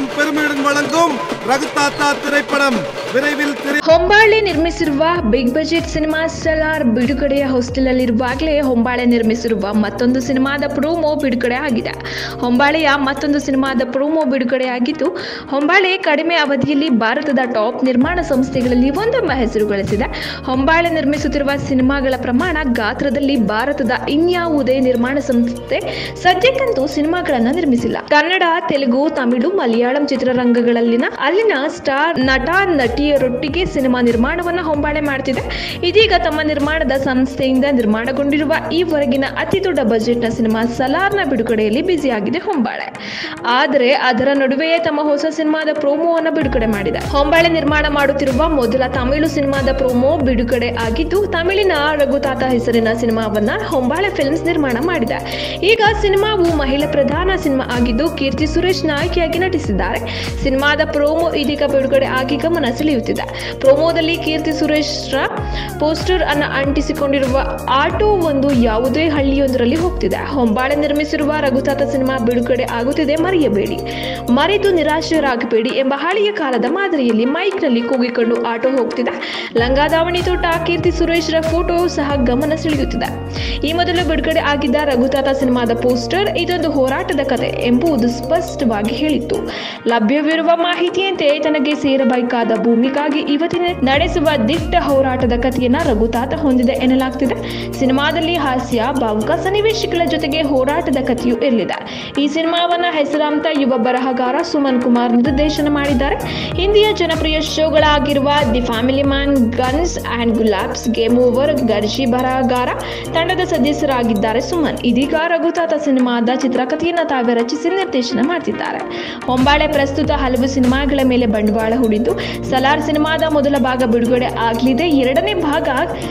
நிறுவனம் பெருமையுடன் வழங்கும் ரகுதாத்தா திரைப்படம் விரைவில் திரை ಹೊಂಬಾಳೆ ನಿರ್ಮಿಸಿರುವ ಬಿಗ್ ಬಜೆಟ್ ಸಿನಿಮಾ ಸಲಾರ್ ಬಿಡುಗಡೆಯ ಹೊಸ್ತಿಲಲ್ಲಿರುವಾಗಲೇ ಹೊಂಬಾಳೆ ನಿರ್ಮಿಸಿರುವ ಮತ್ತೊಂದು ಸಿನಿಮಾದ ಪ್ರೋಮೋ ಬಿಡುಗಡೆ ಆಗಿದೆ ಹೊಂಬಾಳೆಯ ಮತ್ತೊಂದು ಸಿನಿಮಾದ ಪ್ರೋಮೋ ಬಿಡುಗಡೆಯಾಗಿದ್ದು ಹೊಂಬಾಳೆ ಕಡಿಮೆ ಅವಧಿಯಲ್ಲಿ ಭಾರತದ ಟಾಪ್ ನಿರ್ಮಾಣ ಸಂಸ್ಥೆಗಳಲ್ಲಿ ಒಂದೆಂಬ ಹೆಸರು ಗಳಿಸಿದೆ ಹೊಂಬಾಳೆ ನಿರ್ಮಿಸುತ್ತಿರುವ ಸಿನಿಮಾಗಳ ಪ್ರಮಾಣ ಗಾತ್ರದಲ್ಲಿ ಭಾರತದ ಇನ್ಯಾವುದೇ ನಿರ್ಮಾಣ ಸಂಸ್ಥೆ ಸದ್ಯಕ್ಕಂತೂ ಸಿನಿಮಾಗಳನ್ನ ನಿರ್ಮಿಸಿಲ್ಲ ಕನ್ನಡ ತೆಲುಗು ತಮಿಳು ಮಲಯಾಳಂ ಚಿತ್ರರಂಗಗಳಲ್ಲಿನ ಅಲ್ಲಿನ ಸ್ಟಾರ್ ನಟ ನಟಿಯರೊಟ್ಟಿಗೆ ಸಿನಿಮಾ ನಿರ್ಮಾಣವನ್ನ ಹೊಂಬಾಳೆ ಮಾಡ್ತಿದೆ ಇದೀಗ ತಮ್ಮ ನಿರ್ಮಾಣದ ಸಂಸ್ಥೆಯಿಂದ ನಿರ್ಮಾಣಗೊಂಡಿರುವ ಈವರೆಗಿನ ಅತಿ ದೊಡ್ಡ ಬಜೆಟ್ನ ಸಿನಿಮಾ ಸಲಾರ್ನ ಬಿಡುಗಡೆಯಲ್ಲಿ ಬ್ಯುಸಿಯಾಗಿದೆ ಹೊಂಬಾಳೆ ಆದರೆ ಅದರ ನಡುವೆಯೇ ತಮ್ಮ ಹೊಸ ಸಿನಿಮಾದ ಪ್ರೋಮೋವನ್ನು ಬಿಡುಗಡೆ ಮಾಡಿದೆ ಹೊಂಬಾಳೆ ನಿರ್ಮಾಣ ಮಾಡುತ್ತಿರುವ ಮೊದಲ ತಮಿಳು ಸಿನಿಮಾದ ಪ್ರೋಮೋ ಬಿಡುಗಡೆ ಆಗಿದ್ದು ತಮಿಳಿನ ರಘುತಾತ ಹೆಸರಿನ ಸಿನಿಮಾವನ್ನ ಹೊಂಬಾಳೆ ಫಿಲ್ಮ್ಸ್ ನಿರ್ಮಾಣ ಮಾಡಿದೆ ಈಗ ಸಿನಿಮಾವು ಮಹಿಳಾ ಪ್ರಧಾನ ಸಿನಿಮಾ ಆಗಿದ್ದು ಕೀರ್ತಿ ಸುರೇಶ್ ನಾಯಕಿಯಾಗಿ ನಟಿಸಿದ್ದಾರೆ ಸಿನಿಮಾದ ಪ್ರೋಮೋ ಇದೀಗ ಬಿಡುಗಡೆ ಆಗಿ ಗಮನ ಸೆಳೆಯುತ್ತಿದೆ ಪ್ರೋಮೋದಲ್ಲಿ ಕೀರ್ತಿ ಸುರೇಶ್ರ ಪೋಸ್ಟರ್ ಅನ್ನ ಅಂಟಿಸಿಕೊಂಡಿರುವ ಆಟೋ ಒಂದು ಯಾವುದೇ ಹಳ್ಳಿಯೊಂದರಲ್ಲಿ ಹೋಗ್ತಿದೆ ಹೊಂಬಾಳೆ ನಿರ್ಮಿಸಿರುವ ರಘುತಾತ ಸಿನಿಮಾ ಬಿಡುಗಡೆ ಆಗುತ್ತಿದೆ ಮರೆಯಬೇಡಿ ಮರೆತು ನಿರಾಶರಾಗಬೇಡಿ ಎಂಬ ಹಳೆಯ ಕಾಲದ ಮಾದರಿಯಲ್ಲಿ ಮೈಕ್ನಲ್ಲಿ ಕೂಗಿಕೊಂಡು ಆಟೋ ಹೋಗ್ತಿದೆ ಲಂಗಾದಾವಣಿ ತೋಟ ಕೀರ್ತಿ ಸುರೇಶ್ರ ಫೋಟೋ ಸಹ ಗಮನ ಸೆಳೆಯುತ್ತಿದೆ ಈ ಮೊದಲು ಬಿಡುಗಡೆ ಆಗಿದ್ದ ರಘುತಾತ ಸಿನಿಮಾದ ಪೋಸ್ಟರ್ ಇದೊಂದು ಹೋರಾಟದ ಕತೆ ಎಂಬುದು ಸ್ಪಷ್ಟವಾಗಿ ಹೇಳಿತ್ತು ಲಭ್ಯವಿರುವ ಮಾಹಿತಿಯಂತೆ ತನಗೆ ಸೇರಬೇಕಾದ ಭೂಮಿಗಾಗಿ ಇವತ್ತಿನ ನಡೆಸುವ ದಿಟ್ಟ ಹೋರಾಟದ ಕಥೆಯನ್ನ ರಘುತಾತ ಹೊಂದಿದೆ ಎನ್ನಲಾಗ್ತಿದೆ ಸಿನಿಮಾದಲ್ಲಿ ಹಾಸ್ಯ ಭಾವುಕ ಸನ್ನಿವೇಶಗಳ ಜೊತೆಗೆ ಹೋರಾಟದ ಕಥೆಯೂ ಇರಲಿದೆ ಈ ಸಿನಿಮಾವನ್ನ ಹೆಸರಾಂತ ಯುವ ಬರಹಗಾರ ಸುಮನ್ ಕುಮಾರ್ ನಿರ್ದೇಶನ ಮಾಡಿದ್ದಾರೆ ಹಿಂದಿಯ ಜನಪ್ರಿಯ ಶೋಗಳಾಗಿರುವ the family man guns and Gulaabs game over ಗರ್ಜಿ ಬರಹಗಾರ ತಂಡದ ಸದಸ್ಯರಾಗಿದ್ದಾರೆ ಸುಮನ್ ಇದೀಗ ರಘುತಾತ ಸಿನಿಮಾದ ಚಿತ್ರಕಥೆಯನ್ನ ತಾವೇ ರಚಿಸಿ ನಿರ್ದೇಶನ ಮಾಡ್ತಿದ್ದಾರೆ ಹೊಂಬಾಳೆ ಪ್ರಸ್ತುತ ಹಲವು ಸಿನಿಮಾಗಳ ಮೇಲೆ ಬಂಡವಾಳ ಹೂಡಿದ್ದು ಸಲಾರ್ ಸಿನಿಮಾದ ಮೊದಲ ಭಾಗ ಬಿಡುಗಡೆ ಆಗಲಿದೆ ಎರಡನೇ ಭಾಗ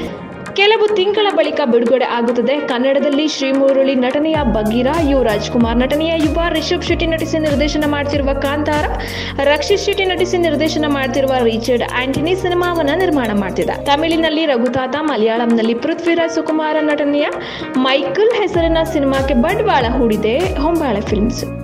ಕೆಲವು ತಿಂಗಳ ಬಳಿಕ ಬಿಡುಗಡೆ ಆಗುತ್ತದೆ ಕನ್ನಡದಲ್ಲಿ ಶ್ರೀಮುರಳಿ ನಟನೆಯ ಬಗೀರ ಯು ರಾಜ್ಕುಮಾರ್ ನಟನೆಯ ಯುವ ರಿಷಬ್ ಶೆಟ್ಟಿ ನಟಿಸಿ ನಿರ್ದೇಶನ ಮಾಡ್ತಿರುವ ಕಾಂತಾರ ರಕ್ಷಿತ್ ಶೆಟ್ಟಿ ನಟಿಸಿ ನಿರ್ದೇಶನ ಮಾಡ್ತಿರುವ ರಿಚರ್ಡ್ ಆಂಟನಿ ಸಿನಿಮಾವನ್ನ ನಿರ್ಮಾಣ ಮಾಡ್ತಿದೆ ತಮಿಳಿನಲ್ಲಿ ರಘುತಾತ ಮಲಯಾಳಂನಲ್ಲಿ ಪೃಥ್ವಿರಾಜ್ ಸುಕುಮಾರ ನಟನೆಯ ಮೈಕಲ್ ಹೆಸರಿನ ಸಿನಿಮಾಕ್ಕೆ ಬಂಡವಾಳ ಹೂಡಿದೆ ಹೊಂಬಾಳೆ ಫಿಲ್ಮ್ಸ್